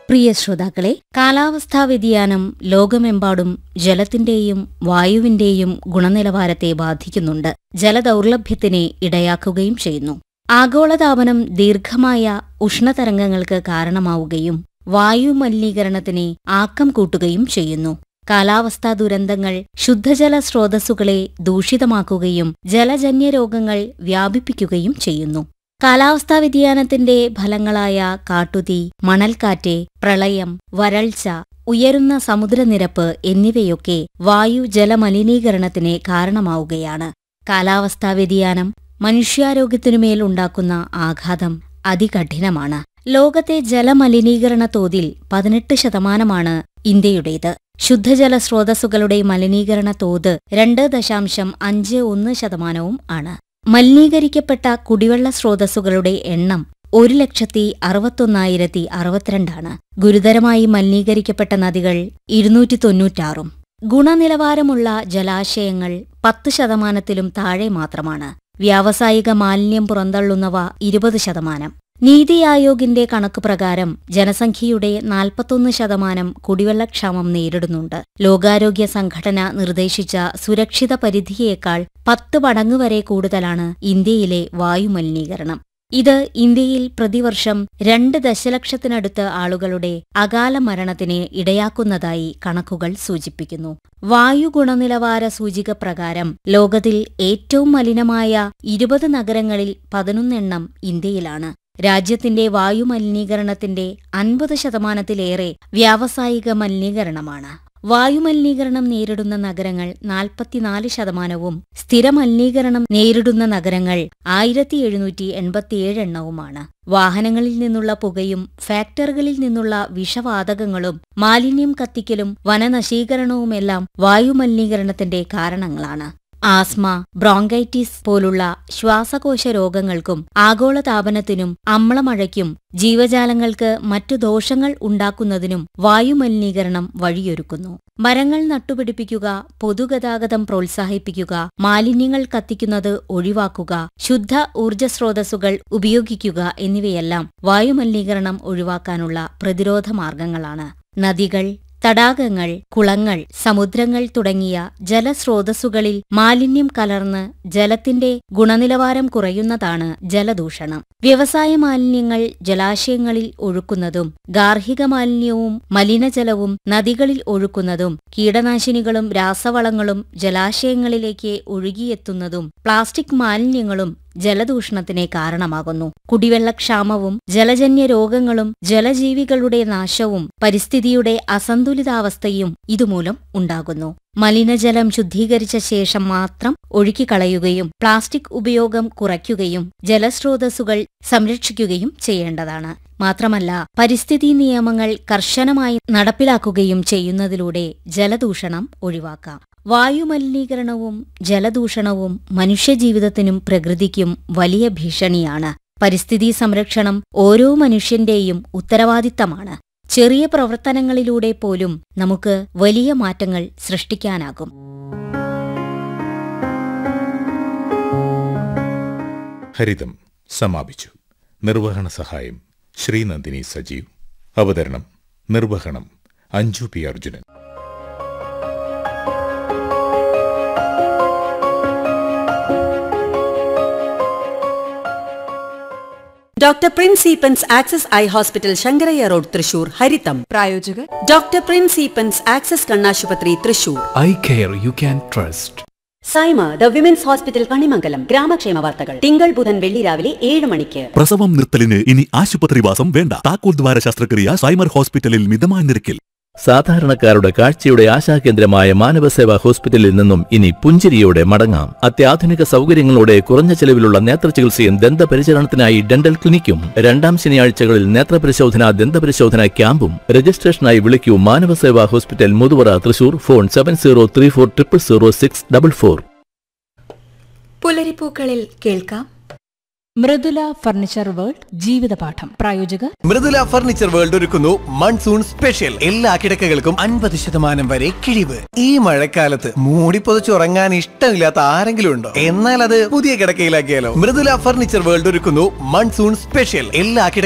പ്രിയ ശ്രോതാക്കളെ കാലാവസ്ഥാ വ്യതിയാനം ലോകമെമ്പാടും ജലത്തിന്റെയും വായുവിന്റെയും ഗുണനിലവാരത്തെ ബാധിക്കുന്നുണ്ട് ജലദൗർലഭ്യത്തിന് ഇടയാക്കുകയും ചെയ്യുന്നു ആഗോളതാപനം ദീർഘമായ ഉഷ്ണതരംഗങ്ങൾക്ക് കാരണമാവുകയും വായു മലിനീകരണത്തിന് ആക്കം കൂട്ടുകയും ചെയ്യുന്നു കാലാവസ്ഥാ ദുരന്തങ്ങൾ ശുദ്ധജല സ്രോതസ്സുകളെ ദൂഷിതമാക്കുകയും ജലജന്യ രോഗങ്ങൾ വ്യാപിപ്പിക്കുകയും ചെയ്യുന്നു കാലാവസ്ഥാ വ്യതിയാനത്തിന്റെ ഫലങ്ങളായ കാട്ടുതീ മണൽക്കാറ്റ് പ്രളയം വരൾച്ച ഉയരുന്ന സമുദ്രനിരപ്പ് എന്നിവയൊക്കെ വായു ജലമലിനീകരണത്തിന് കാരണമാവുകയാണ് കാലാവസ്ഥാ വ്യതിയാനം മനുഷ്യാരോഗ്യത്തിനുമേൽ ഉണ്ടാക്കുന്ന ആഘാതം അതികഠിനമാണ് ലോകത്തെ ജലമലിനീകരണ തോതിൽ പതിനെട്ട് ശതമാനമാണ് ഇന്ത്യയുടേത് ശുദ്ധജല സ്രോതസ്സുകളുടെ മലിനീകരണ തോത് രണ്ട് ദശാംശം അഞ്ച് ഒന്ന് ശതമാനവും ആണ് മലിനീകരിക്കപ്പെട്ട കുടിവെള്ള സ്രോതസ്സുകളുടെ എണ്ണം ഒരു ലക്ഷത്തി അറുപത്തൊന്നായിരത്തി അറുപത്തിരണ്ടാണ് ഗുരുതരമായി മലിനീകരിക്കപ്പെട്ട നദികൾ ഇരുന്നൂറ്റി തൊണ്ണൂറ്റാറും ഗുണനിലവാരമുള്ള ജലാശയങ്ങൾ പത്ത് ശതമാനത്തിലും താഴെ മാത്രമാണ് വ്യാവസായിക മാലിന്യം പുറന്തള്ളുന്നവ ഇരുപത് ശതമാനം നീതി ആയോഗിന്റെ കണക്ക് പ്രകാരം ജനസംഖ്യയുടെ നാൽപ്പത്തൊന്ന് ശതമാനം കുടിവെള്ളക്ഷാമം നേരിടുന്നുണ്ട് ലോകാരോഗ്യ സംഘടന നിർദ്ദേശിച്ച സുരക്ഷിത പരിധിയേക്കാൾ പത്ത് മടങ്ങ് വരെ കൂടുതലാണ് ഇന്ത്യയിലെ വായുമലിനീകരണം ഇത് ഇന്ത്യയിൽ പ്രതിവർഷം രണ്ട് ദശലക്ഷത്തിനടുത്ത് ആളുകളുടെ അകാല മരണത്തിന് ഇടയാക്കുന്നതായി കണക്കുകൾ സൂചിപ്പിക്കുന്നു വായു ഗുണനിലവാര സൂചിക പ്രകാരം ലോകത്തിൽ ഏറ്റവും മലിനമായ ഇരുപത് നഗരങ്ങളിൽ പതിനൊന്നെണ്ണം ഇന്ത്യയിലാണ് രാജ്യത്തിന്റെ വായു മലിനീകരണത്തിന്റെ അൻപത് ശതമാനത്തിലേറെ വ്യാവസായിക മലിനീകരണമാണ് വായുമലിനീകരണം നേരിടുന്ന നഗരങ്ങൾ നാൽപ്പത്തിനാല് ശതമാനവും സ്ഥിരമലിനീകരണം നേരിടുന്ന നഗരങ്ങൾ ആയിരത്തി എഴുന്നൂറ്റി എൺപത്തിയേഴ് എണ്ണവുമാണ് വാഹനങ്ങളിൽ നിന്നുള്ള പുകയും ഫാക്ടറികളിൽ നിന്നുള്ള വിഷവാതകങ്ങളും മാലിന്യം കത്തിക്കലും വനനശീകരണവുമെല്ലാം വായുമലിനീകരണത്തിന്റെ കാരണങ്ങളാണ് ആസ്മ ബ്രോങ്കൈറ്റിസ് പോലുള്ള ശ്വാസകോശ രോഗങ്ങൾക്കും ആഗോളതാപനത്തിനും അമ്ലമഴയ്ക്കും ജീവജാലങ്ങൾക്ക് മറ്റു ദോഷങ്ങൾ ഉണ്ടാക്കുന്നതിനും വായുമലിനീകരണം വഴിയൊരുക്കുന്നു മരങ്ങൾ നട്ടുപിടിപ്പിക്കുക പൊതുഗതാഗതം പ്രോത്സാഹിപ്പിക്കുക മാലിന്യങ്ങൾ കത്തിക്കുന്നത് ഒഴിവാക്കുക ശുദ്ധ ഊർജ്ജസ്രോതസ്സുകൾ ഉപയോഗിക്കുക എന്നിവയെല്ലാം വായുമലിനീകരണം ഒഴിവാക്കാനുള്ള പ്രതിരോധ മാർഗങ്ങളാണ് നദികൾ തടാകങ്ങൾ കുളങ്ങൾ സമുദ്രങ്ങൾ തുടങ്ങിയ ജലസ്രോതസ്സുകളിൽ മാലിന്യം കലർന്ന് ജലത്തിന്റെ ഗുണനിലവാരം കുറയുന്നതാണ് ജലദൂഷണം വ്യവസായ മാലിന്യങ്ങൾ ജലാശയങ്ങളിൽ ഒഴുക്കുന്നതും ഗാർഹിക മാലിന്യവും മലിനജലവും നദികളിൽ ഒഴുക്കുന്നതും കീടനാശിനികളും രാസവളങ്ങളും ജലാശയങ്ങളിലേക്ക് ഒഴുകിയെത്തുന്നതും പ്ലാസ്റ്റിക് മാലിന്യങ്ങളും ജലദൂഷണത്തിന് കാരണമാകുന്നു കുടിവെള്ളക്ഷാമവും ജലജന്യ രോഗങ്ങളും ജലജീവികളുടെ നാശവും പരിസ്ഥിതിയുടെ അസന്തുലിതാവസ്ഥയും ഇതുമൂലം ഉണ്ടാകുന്നു മലിനജലം ശുദ്ധീകരിച്ച ശേഷം മാത്രം ഒഴുക്കിക്കളയുകയും പ്ലാസ്റ്റിക് ഉപയോഗം കുറയ്ക്കുകയും ജലസ്രോതസ്സുകൾ സംരക്ഷിക്കുകയും ചെയ്യേണ്ടതാണ് മാത്രമല്ല പരിസ്ഥിതി നിയമങ്ങൾ കർശനമായി നടപ്പിലാക്കുകയും ചെയ്യുന്നതിലൂടെ ജലദൂഷണം ഒഴിവാക്കാം വായുമലിനീകരണവും ജലദൂഷണവും മനുഷ്യജീവിതത്തിനും പ്രകൃതിക്കും വലിയ ഭീഷണിയാണ് പരിസ്ഥിതി സംരക്ഷണം ഓരോ മനുഷ്യന്റെയും ഉത്തരവാദിത്തമാണ് ചെറിയ പ്രവർത്തനങ്ങളിലൂടെ പോലും നമുക്ക് വലിയ മാറ്റങ്ങൾ സൃഷ്ടിക്കാനാകും ഹരിതം സമാപിച്ചു നിർവഹണ സഹായം ശ്രീനന്ദിനി സജീവ് അവതരണം നിർവഹണം Anju P Arjunan doctor Prince Eappen's Access eye hospital Sankarayya road Thrissur ഹരിതം പ്രായോജകർ ഡോക്ടർ പ്രിൻസ് ഈപ്പൻസ് ആക്സസ് കണ്ണാശുപത്രി Thrissur eye care you can trust Saima the women's hospital Kanimangalam ഗ്രാമക്ഷേമ വാർത്തകൾ തിങ്കൾ ബുധൻ വെള്ളി രാവിലെ ഏഴ് മണിക്ക് പ്രസവം നിർത്തലിന് ഇനി ആശുപത്രിവാസം വേണ്ട താക്കോൽ ദ്വാര ശസ്ത്രക്രിയ സൈമർ ഹോസ്പിറ്റലിൽ മിതമായ നിരക്കിൽ സാധാരണക്കാരുടെ കാഴ്ചയുടെ ആശാകേന്ദ്രമായ മാനവസേവാ ഹോസ്പിറ്റലിൽ നിന്നും ഇനി പുഞ്ചിരിയോടെ മടങ്ങാം അത്യാധുനിക സൗകര്യങ്ങളോടെ കുറഞ്ഞ ചെലവിലുള്ള നേത്രചികിത്സയും ദന്തപരിചരണത്തിനായി ഡെന്റൽ ക്ലിനിക്കും രണ്ടാം ശനിയാഴ്ചകളിൽ നേത്രപരിശോധന ദന്തപരിശോധന ക്യാമ്പും രജിസ്ട്രേഷനായി വിളിക്കൂ Manavaseva hospital Muthuvara Thrissur phone seven zero three four triple zero six double four പുലരിപ്പൂക്കളിൽ കേൾക്കാം മൃദുല ഫർണിച്ചർ വേൾഡ് ജീവിതപാഠം പ്രായോജകർ മൃദുല ഫർണിച്ചർ വേൾഡ് ഒരുക്കുന്നു മൺസൂൺ സ്പെഷ്യൽ എല്ലാ കിടക്കകൾക്കും അൻപത് ശതമാനം വരെ കിഴിവ് ഈ മഴക്കാലത്ത് മൂടിപ്പൊതച്ചുറങ്ങാൻ ഇഷ്ടമില്ലാത്ത ആരെങ്കിലും ഉണ്ടോ എന്നാൽ അത് പുതിയ കിടക്കയിലാക്കിയാലോ മൃദുല ഫർണിച്ചർ വേൾഡ് ഒരുക്കുന്നു മൺസൂൺ സ്പെഷ്യൽ എല്ലാ കിടക്ക